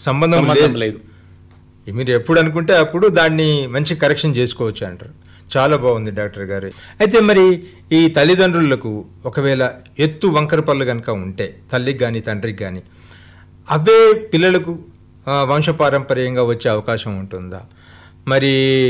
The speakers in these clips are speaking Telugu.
సంబంధం సంబంధం లేదు లేదు మీరు ఎప్పుడు అనుకుంటే అప్పుడు దాన్ని మంచి కరెక్షన్ చేసుకోవచ్చు అంటారు చాలా బాగుంది డాక్టర్ గారు అయితే మరి ఈ తల్లిదండ్రులకు ఒకవేళ ఎత్తు వంకర పళ్ళు కనుక ఉంటే తల్లికి కానీ తండ్రికి కానీ అవే పిల్లలకు ఆ, వంశపారంపర్యంగా వచ్చే అవకాశం ఉంటుందా మరి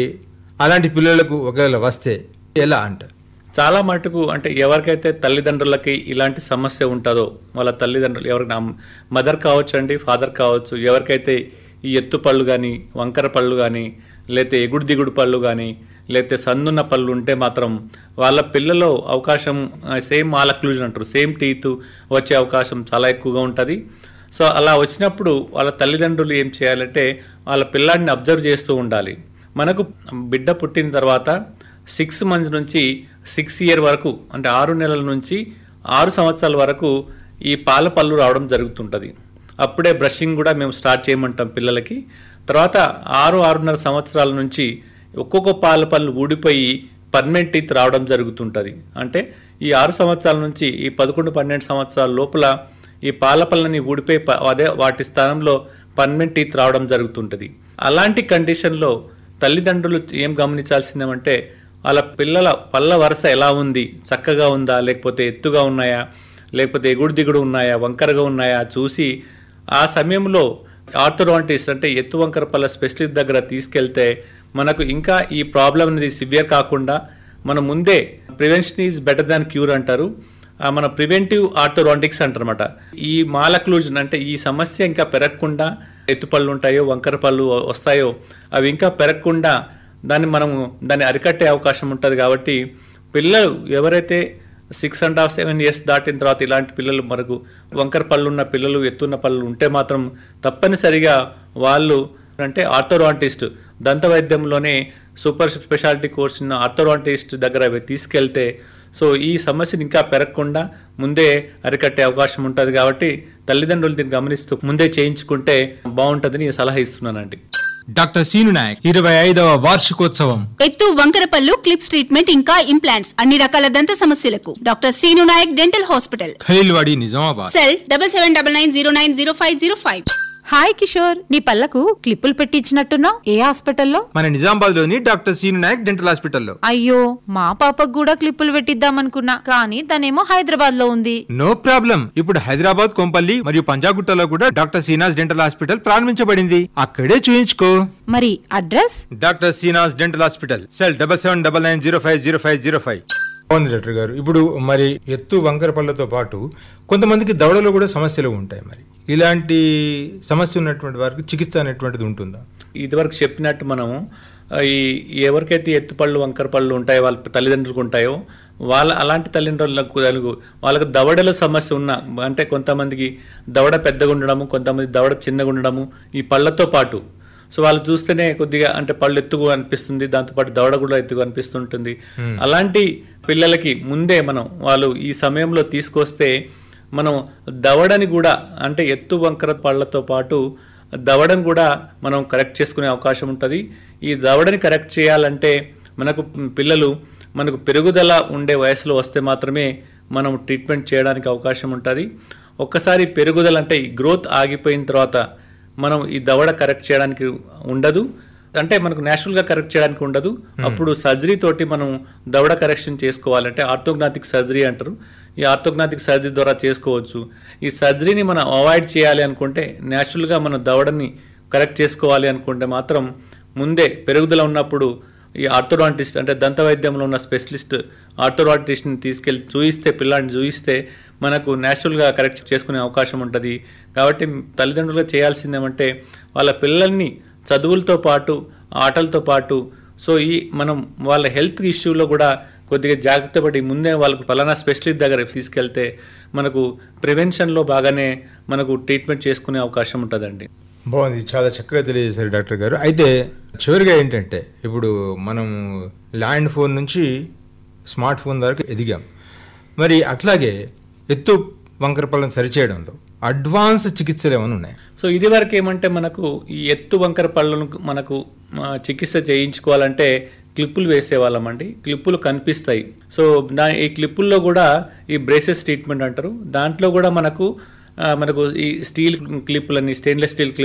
అలాంటి పిల్లలకు ఒకవేళ వస్తే ఎలా అంటారు చాలా మటుకు అంటే ఎవరికైతే తల్లిదండ్రులకి ఇలాంటి సమస్య ఉంటుందో వాళ్ళ తల్లిదండ్రులు ఎవరికి మదర్ కావచ్చు అండి ఫాదర్ కావచ్చు ఎవరికైతే ఈ ఎత్తు పళ్ళు కానీ వంకర పళ్ళు కానీ లేతే ఎగుడు దిగుడు పళ్ళు కానీ లేతే సందున్న పళ్ళు ఉంటే మాత్రం వాళ్ళ పిల్లలో అవకాశం సేమ్ మాలక్లూజన్ అంటారు సేమ్ టీత్ వచ్చే అవకాశం చాలా ఎక్కువగా ఉంటుంది సో అలా వచ్చినప్పుడు వాళ్ళ తల్లిదండ్రులు ఏం చేయాలంటే వాళ్ళ పిల్లాడిని అబ్జర్వ్ చేస్తూ ఉండాలి మనకు బిడ్డ పుట్టిన తర్వాత సిక్స్ మంత్స్ నుంచి సిక్స్ ఇయర్ వరకు అంటే ఆరు నెలల నుంచి ఆరు సంవత్సరాల వరకు ఈ పాల పళ్ళు రావడం జరుగుతుంటుంది అప్పుడే బ్రషింగ్ కూడా మేము స్టార్ట్ చేయమంటాం పిల్లలకి తర్వాత ఆరు ఆరున్నర సంవత్సరాల నుంచి ఒక్కొక్క పాల పళ్ళు ఊడిపోయి పర్మనెంట్ టీత్ రావడం జరుగుతుంటుంది అంటే ఈ ఆరు సంవత్సరాల నుంచి ఈ పదకొండు పన్నెండు సంవత్సరాల లోపల ఈ పాల పళ్ళని ఊడిపోయి ప- అదే వాటి స్థానంలో పర్మనెంట్ టీత్ రావడం జరుగుతుంటుంది అలాంటి కండిషన్లో తల్లిదండ్రులు ఏం గమనించాల్సిందేమంటే వాళ్ళ పిల్లల పళ్ళ వరుస ఎలా ఉంది చక్కగా ఉందా లేకపోతే ఎత్తుగా ఉన్నాయా లేకపోతే ఎగుడు దిగుడు ఉన్నాయా వంకరగా ఉన్నాయా చూసి ఆ సమయంలో ఆర్థోడాంటిస్ట్ అంటే ఎత్తు వంకర పళ్ళ స్పెషలిస్ట్ దగ్గర తీసుకెళ్తే మనకు ఇంకా ఈ ప్రాబ్లం అనేది సివియర్ కాకుండా మనం ముందే prevention is better than cure అంటారు ఆ మన ప్రివెంటివ్ ఆర్థోడాంటిక్స్ అంటారన్నమాట ఈ మాలక్లూజన్ అంటే ఈ సమస్య ఇంకా పెరగకుండా ఎత్తుపళ్ళు ఉంటాయో వంకర పళ్ళు వస్తాయో అవి ఇంకా పెరగకుండా దాన్ని మనము దాన్ని అరికట్టే అవకాశం ఉంటుంది కాబట్టి పిల్లలు ఎవరైతే six and half seven years దాటిన తర్వాత ఇలాంటి పిల్లలు మనకు వంకర పళ్ళు ఉన్న పిల్లలు ఎత్తున్న పళ్ళు ఉంటే మాత్రం తప్పనిసరిగా వాళ్ళు అంటే ఆర్థోడాంటిస్ట్ దంత వైద్యంలోనే సూపర్ స్పెషాలిటీ కోర్స్ ఉన్న ఆర్థోడాంటిస్ట్ దగ్గర అవి తీసుకెళ్తే సో ఈ సమస్యను ఇంకా పెరగకుండా ముందే అరికట్టే అవకాశం ఉంటుంది కాబట్టి తల్లిదండ్రులు దీన్ని గమనిస్తూ ముందే చేయించుకుంటే బాగుంటుందని సలహా ఇస్తున్నానండి డాక్టర్ సీను నాయక్ ఇరవై ఐదవ వార్షికోత్సవం ఎత్తు వంకరపల్లు క్లిప్స్ ట్రీట్మెంట్ ఇంకా ఇంప్లాంట్స్ అన్ని రకాల దంత సమస్యలకు doctor Seenu Nayak dental hospital Khaleelwadi Nizamabad cell double seven double nine zero nine zero five zero five hi Kishore నీ పళ్ళకు క్లిప్పులు పెట్టించినట్టున్నావు ఏ హాస్పిటల్లో మన నిజామాబాద్ లోని డాక్టర్ సీను నాయక్ డెంటల్ హాస్పిటల్లో అయ్యో మా పాపకు కూడా క్లిప్పులు పెట్టిద్దామనుకున్నా కానీ తనేమో హైదరాబాద్ లో ఉంది నో ప్రాబ్లం ఇప్పుడు హైదరాబాద్ కొంపల్లి మరియు పంజాగుట్టలో కూడా డాక్టర్ సీనాస్ డెంటల్ హాస్పిటల్ ప్రారంభించబడింది అక్కడే చూయించుకో మరి address doctor Seena's dental hospital cell double seven double nine zero five zero five zero five అవును డాక్టర్ గారు ఇప్పుడు మరి ఎత్తు వంకర పళ్ళతో పాటు కొంతమందికి దవడలో కూడా సమస్యలు ఉంటాయి మరి ఇలాంటి సమస్య ఉన్నటువంటి వారికి చికిత్స అనేటువంటిది ఉంటుందా ఇదివరకు చెప్పినట్టు మనము ఆ, ఈ ఎవరికైతే ఎత్తుపళ్ళు వంకర పళ్ళు ఉంటాయో వాళ్ళ తల్లిదండ్రులకు ఉంటాయో వాళ్ళ అలాంటి తల్లిదండ్రులకు వాళ్ళకు- వాళ్ళకు దవడలో సమస్య ఉన్న అంటే కొంతమందికి దవడ పెద్దగా ఉండడము కొంతమంది దవడ చిన్నగా ఉండడము ఈ పళ్ళతో పాటు సో వాళ్ళు చూస్తేనే కొద్దిగా అంటే పళ్ళు ఎత్తుగా అనిపిస్తుంది దాంతోపాటు దవడ కూడా ఎత్తుగా అనిపిస్తుంటుంది అలాంటి పిల్లలకి ముందే మనం వాళ్ళు ఈ సమయంలో తీసుకొస్తే మనం దవడని కూడా అంటే ఎత్తు వంకర పళ్ళతో పాటు దవడను కూడా మనం కరెక్ట్ చేసుకునే అవకాశం ఉంటుంది ఈ దవడని కరెక్ట్ చేయాలంటే మనకు పిల్లలు మనకు పెరుగుదల ఉండే వయసులో వస్తే మాత్రమే మనం ట్రీట్మెంట్ చేయడానికి అవకాశం ఉంటుంది ఒక్కసారి పెరుగుదల అంటే ఈ గ్రోత్ ఆగిపోయిన తర్వాత మనం ఈ దవడ కరెక్ట్ చేయడానికి ఉండదు అంటే మనకు న్యాచురల్గా కరెక్ట్ చేయడానికి ఉండదు అప్పుడు సర్జరీ తోటి మనం దవడ కరెక్షన్ చేసుకోవాలంటే ఆర్థోగ్నాటిక్ సర్జరీ అంటారు ఈ ఆర్థోగ్నాటిక్ సర్జరీ ద్వారా చేసుకోవచ్చు ఈ సర్జరీని మనం అవాయిడ్ చేయాలి అనుకుంటే న్యాచురల్గా మన దవడని కరెక్ట్ చేసుకోవాలి అనుకుంటే మాత్రం ముందే పెరుగుదల ఉన్నప్పుడు ఈ ఆర్థోడాంటిస్ట్ అంటే దంత వైద్యంలో ఉన్న స్పెషలిస్ట్ ఆర్థోడాంటిస్ట్ని తీసుకెళ్ళి చూయిస్తే పిల్లాడిని చూయిస్తే మనకు న్యాచురల్గా కరెక్ట్ చేసుకునే అవకాశం ఉంటుంది కాబట్టి తల్లిదండ్రులుగా చేయాల్సిందేమంటే వాళ్ళ పిల్లల్ని చదువులతో పాటు ఆటలతో పాటు సో ఈ మనం వాళ్ళ హెల్త్ ఇష్యూలో కూడా కొద్దిగా జాగ్రత్త పడి ముందే వాళ్ళకు ఫలానా స్పెషలిస్ట్ దగ్గర తీసుకెళ్తే మనకు ప్రివెన్షన్లో బాగానే మనకు ట్రీట్మెంట్ చేసుకునే అవకాశం ఉంటుందండి బాగుంది చాలా చక్కగా తెలియజేశారు డాక్టర్ గారు అయితే చివరిగా ఏంటంటే ఇప్పుడు మనం ల్యాండ్ ఫోన్ నుంచి స్మార్ట్ ఫోన్ వరకు ఎదిగాం మరి అట్లాగే ఎత్తు వంకరపల్లను సరిచేయడంలో అడ్వాన్స్ చికిత్సలు ఏమైనా ఉన్నాయి సో ఇది వరకు ఏమంటే మనకు ఈ ఎత్తు వంకర పళ్ళను మనకు ఆ, చికిత్స చేయించుకోవాలంటే క్లిప్పులు వేసేవాళ్ళమండి క్లిప్పులు కనిపిస్తాయి సో దా ఈ క్లిప్పుల్లో కూడా ఈ బ్రేసెస్ ట్రీట్మెంట్ అంటారు దాంట్లో కూడా మనకు ఆ, మనకు ఈ స్టీల్ క్లిప్పులని స్టెయిన్లెస్ స్టీల్